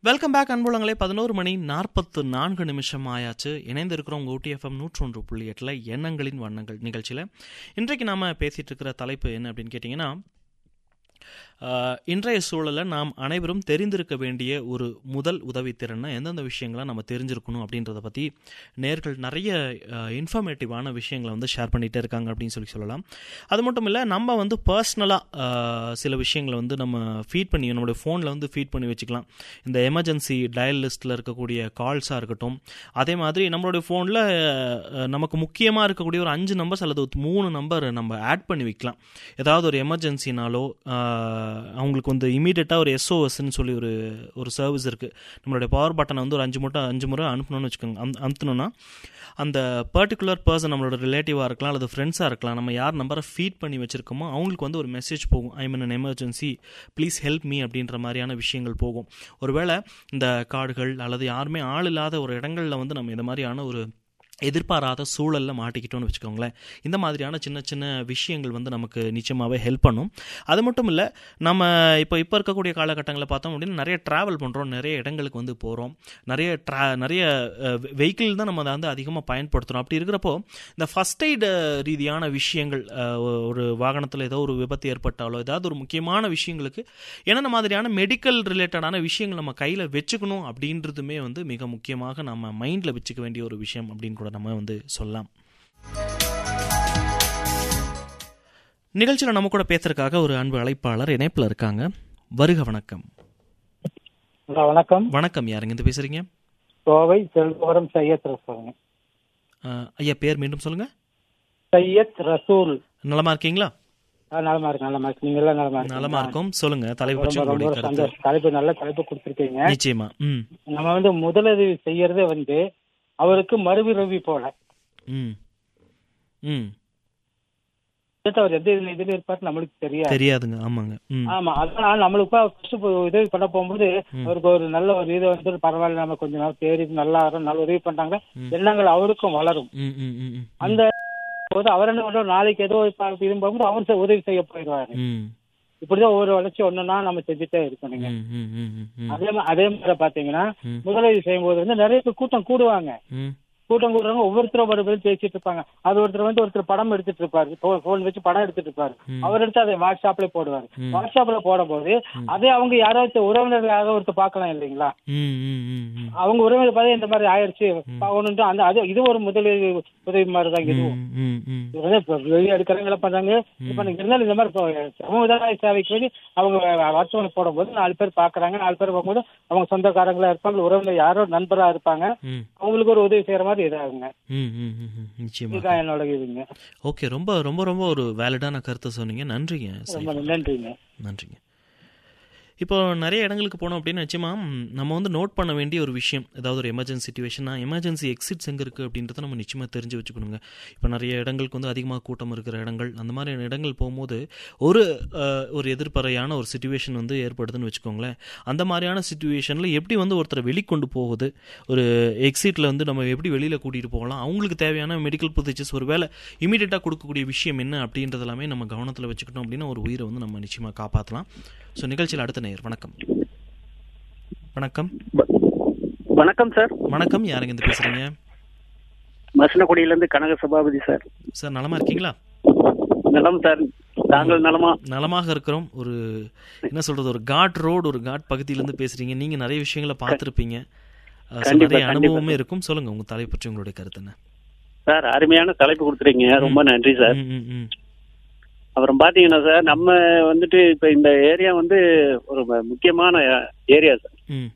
Welcome back அன்புலங்களே பதினோரு மணி நாற்பத்து நான்கு நிமிஷம் ஆயாச்சு இணைந்திருக்கிறோம் உங்கள் ஊட்டி எஃப்எம் நூற்றொன்று புள்ளி எட்டில் எண்ணங்களின் வண்ணங்கள் நிகழ்ச்சியில் இன்றைக்கு நாம் பேசிகிட்டு இருக்கிற தலைப்பு என்ன அப்படின்னு கேட்டிங்கன்னா ஆஹ், இன்றைய சூழலில் நாம் அனைவரும் தெரிந்திருக்க வேண்டிய ஒரு முதல் உதவித்திறனை எந்தெந்த விஷயங்களை நம்ம தெரிஞ்சிருக்கணும் அப்படின்றத பற்றி நேர்கள் நிறைய இன்ஃபர்மேட்டிவான விஷயங்களை வந்து ஷேர் பண்ணிகிட்டே இருக்காங்க அப்படின்னு சொல்லி சொல்லலாம் அது மட்டும் இல்லை நம்ம வந்து பர்சனலாக சில விஷயங்களை வந்து நம்ம ஃபீட் பண்ணி நம்மளுடைய ஃபோனில் வந்து ஃபீட் பண்ணி வச்சுக்கலாம் இந்த எமர்ஜென்சி டயல் லிஸ்ட்டில் இருக்கக்கூடிய கால்ஸாக இருக்கட்டும் அதே மாதிரி நம்மளுடைய ஃபோனில் நமக்கு முக்கியமாக இருக்கக்கூடிய ஒரு அஞ்சு நம்பர்ஸ் அல்லது ஒரு மூணு நம்பர் நம்ம ஆட் பண்ணி வைக்கலாம் ஏதாவது ஒரு எமர்ஜென்சினாலோ அவங்களுக்கு வந்து இமீடியட்டாக ஒரு எஸ்ஓஎஸ்ன்னு சொல்லி ஒரு ஒரு சர்வீஸ் இருக்குது நம்மளுடைய பவர் பட்டனை வந்து ஒரு அஞ்சு முட்டை அஞ்சு முறை அனுப்பணும்னு வச்சுக்கோங்க அம் அமுத்தணும்னா அந்த பர்டிகுலர் பர்சன் நம்மளோட ரிலேட்டிவாக இருக்கலாம் அல்லது ஃப்ரெண்ட்ஸாக இருக்கலாம் நம்ம யார் நம்பரை ஃபீட் பண்ணி வச்சுருக்கோமோ அவங்களுக்கு வந்து ஒரு மெசேஜ் போகும் I mean an emergency please help me அப்படின்ற மாதிரியான விஷயங்கள் போகும் ஒருவேளை இந்த காடுகள் அல்லது யாருமே ஆள் இல்லாத ஒரு இடங்களில் வந்து நம்ம இந்த மாதிரியான ஒரு எதிர்பாராத சூழலில் மாட்டிக்கிட்டோம்னு வச்சுக்கோங்களேன் இந்த மாதிரியான சின்ன சின்ன விஷயங்கள் வந்து நமக்கு நிச்சயமாகவே ஹெல்ப் பண்ணும் அது மட்டும் இல்லை நம்ம இப்போ இப்போ இருக்கக்கூடிய காலகட்டங்களில் பார்த்தோம் அப்படின்னா நிறைய ட்ராவல் பண்ணுறோம் நிறைய இடங்களுக்கு வந்து போகிறோம் நிறைய ட்ரா நிறைய வெஹிக்கிள் தான் நம்ம அதை வந்து அதிகமாக பயன்படுத்துகிறோம் அப்படி இருக்கிறப்போ இந்த ஃபஸ்ட் எய்டு ரீதியான விஷயங்கள் அஹ், ஒரு வாகனத்தில் ஏதோ ஒரு விபத்து ஏற்பட்டாலோ ஏதாவது ஒரு முக்கியமான விஷயங்களுக்கு என்னென்ன மாதிரியான மெடிக்கல் ரிலேட்டடான விஷயங்கள் நம்ம கையில் வச்சுக்கணும் அப்படின்றதுமே வந்து மிக முக்கியமாக நம்ம மைண்டில் வச்சுக்க வேண்டிய ஒரு விஷயம் அப்படின்னு கூட நம்ம வந்து சொல்லலாம் நிகழ்ச்சியில் நம்ம கூட பேசுறதுக்காக ஒரு அன்பு அழைப்பாளர் இணைப்பில் இருக்காங்க வருக வணக்கம் ஹலோ வணக்கம் வணக்கம் யாருங்க இருந்து பேசுறீங்க கோவை செல்வபுரம் சையத் ரசூல் அஹ், ஐயா பேர் மீண்டும் சொல்லுங்க சையத் ரசூல் நலமா இருக்கீங்களா ஆ, நலமா இருக்கு நலமா இருக்கு நீங்க எல்லாம் நலமா இருக்கு நலமா இருக்கும் சொல்லுங்க தலைப்பு பற்றி ரொம்ப உங்களுடைய ரொம்ப கருத்து சந்தோஷம் தலைப்பு நல்ல தலைப்பு கொடுத்துருக்கீங்க நிச்சயமா ம் நம்ம வந்து முதலுதவி செய்யறதே வந்து அவருக்கு மறுபிறவி போல ம் ம் அடுத்து அவர் எந்த இதுல இதுல இருப்பாரு நம்மளுக்கு தெரியாது தெரியாதுங்க ஆமாங்க ம் ஆமா அதனால நம்மளுக்கு இப்ப first இப்ப உதவி பண்ண போகும்போது அவருக்கு ஒரு நல்ல ஒரு இது வந்து பரவாயில்ல நம்ம கொஞ்ச நாள் தேடி நல்லா வரும் நல்ல உதவி பண்றாங்க எண்ணங்கள் அவருக்கும் வளரும் ம் ம் ம் ம் அந்த போது அவர் என்ன பண்றாரு, நாளைக்கு ஏதோ இருக்கும்போது அவர் செ- உதவி செய்ய போயிடுவாரு ம் இப்படிதான் ஒவ்வொரு வளர்ச்சி ஒண்ணுன்னா நம்ம செஞ்சுட்டே இருக்கணுங்க ம் ம் ம் ம் ம் அதே மா- அதே மாதிரி பாத்தீங்கன்னா ம். முதலுதவி செய்யும்போது வந்து நிறைய பேர் கூட்டம் கூடுவாங்க ம் கூட்டம் கூடுறவங்க ஒவ்வொருத்தரும் ஒரு பேர் பேசிட்டு இருப்பாங்க அது ஒருத்தர் வந்து ஒருத்தர் படம் எடுத்துட்டு இருப்பாரு போன் வச்சு படம் எடுத்துட்டு இருப்பாரு அவர் எடுத்து அதை வாட்ஸ்அப்ல போடுவாரு வாட்ஸ்அப்ல போடும்போது அதே அவங்க யாராச்சும் உறவினர்களாக ஒருத்தர் பார்க்கலாம் இல்லைங்களா ம் ம் ம் ம் அவங்க உறவினர் பார்த்து இந்த மாதிரி ஆயிடுச்சு ஒன்று அந்த அது இது ஒரு முதலுதவி உதவி மாதிரி தான் இதுவும் ம் ம் ம் இது வந்து இப்ப வெளியே எடுக்கிறவங்கள பண்றாங்க இது பண்ணி இருந்தாலும் இந்த மாதிரி இப்போ சமுதாய சேவைக்கு வேண்டி அவங்க வாட்ஸ்அப்ல போடும்போது நாலு பேர் பாக்குறாங்க நாலு பேர் பார்க்கும்போது அவங்க சொந்தக்காரங்களா இருப்பாங்க உறவுல யாரோ நண்பரா இருப்பாங்க ம் அவங்களுக்கு ஒரு உதவி செய்யற மாதிரி இதாகுங்க ம் ம் ம் ம் நிச்சயமா இதுதான் என்னோட இதுங்க ஓகே ரொம்ப ரொம்ப ரொம்ப ஒரு வேலிடான கருத்தை சொன்னீங்க நன்றிங்க ரொம்ப நன்றிங்க நன்றிங்க இப்போ நிறைய இடங்களுக்கு போனோம் அப்படின்னு நிச்சயமா ம், நம்ம வந்து நோட் பண்ண வேண்டிய ஒரு விஷயம் ஏதாவது ஒரு எமர்ஜென்சி சுச்சுவேஷனா எமர்ஜென்சி எக்ஸிட்ஸ் எங்கே இருக்குது அப்படின்றத நம்ம நிச்சயமாக தெரிஞ்சு வச்சுக்கணுங்க இப்போ நிறைய இடங்களுக்கு வந்து அதிகமாக கூட்டம் இருக்கிற இடங்கள் அந்த மாதிரியான இடங்கள் போகும்போது ஒரு அஹ், ஒரு எதிர்மறையான ஒரு சுச்சுவேஷன் வந்து ஏற்படுதுன்னு வச்சுக்கோங்களேன் அந்த மாதிரியான சுச்சுவேஷனில் எப்படி வந்து ஒருத்தரை வெளிக்கொண்டு போகுது ஒரு எக்ஸிட்டில் வந்து நம்ம எப்படி வெளியில் கூட்டிகிட்டு போகலாம் அவங்களுக்கு தேவையான மெடிக்கல் ப்ரொசீஜர்ஸ் ஒரு வேலை இமீடியட்டாக கொடுக்கக்கூடிய விஷயம் என்ன அப்படின்றது எல்லாமே நம்ம கவனத்தில் வச்சுக்கிட்டோம் அப்படின்னா ஒரு உயிரை வந்து நம்ம நிச்சயமாக காப்பாற்றலாம் ஸோ நிகழ்ச்சியில் அடுத்த நேயர் வணக்கம் வணக்கம் வணக்கம் சார் வணக்கம் யாருங்க இருந்து பேசுறீங்க மசனக்குடியில இருந்து கனக சபாபதி சார் சார் நலமா இருக்கீங்களா நலம் சார் தாங்கள் நலமா நலமாக இருக்கிறோம் ஒரு என்ன சொல்றது ஒரு காட் ரோடு ஒரு காட் பகுதியிலேருந்து பேசுறீங்க நீங்க நிறைய விஷயங்களை பார்த்துருப்பீங்க அஹ், so கண்டிப்பா, நிறைய கண்டிப்பா. அனுபவமே இருக்கும் சொல்லுங்க உங்க தலை பற்றி உங்களுடைய கருத்து என்ன சார் அருமையான தலைப்பு கொடுத்துறீங்க ரொம்ப நன்றி சார் ம், ம், ம். அப்புறம் பாத்தீங்கன்னா சார் நம்ம வந்துட்டு இப்ப இந்த ஏரியா வந்து ஒரு ம- முக்கியமான ஏரியா சார் ம்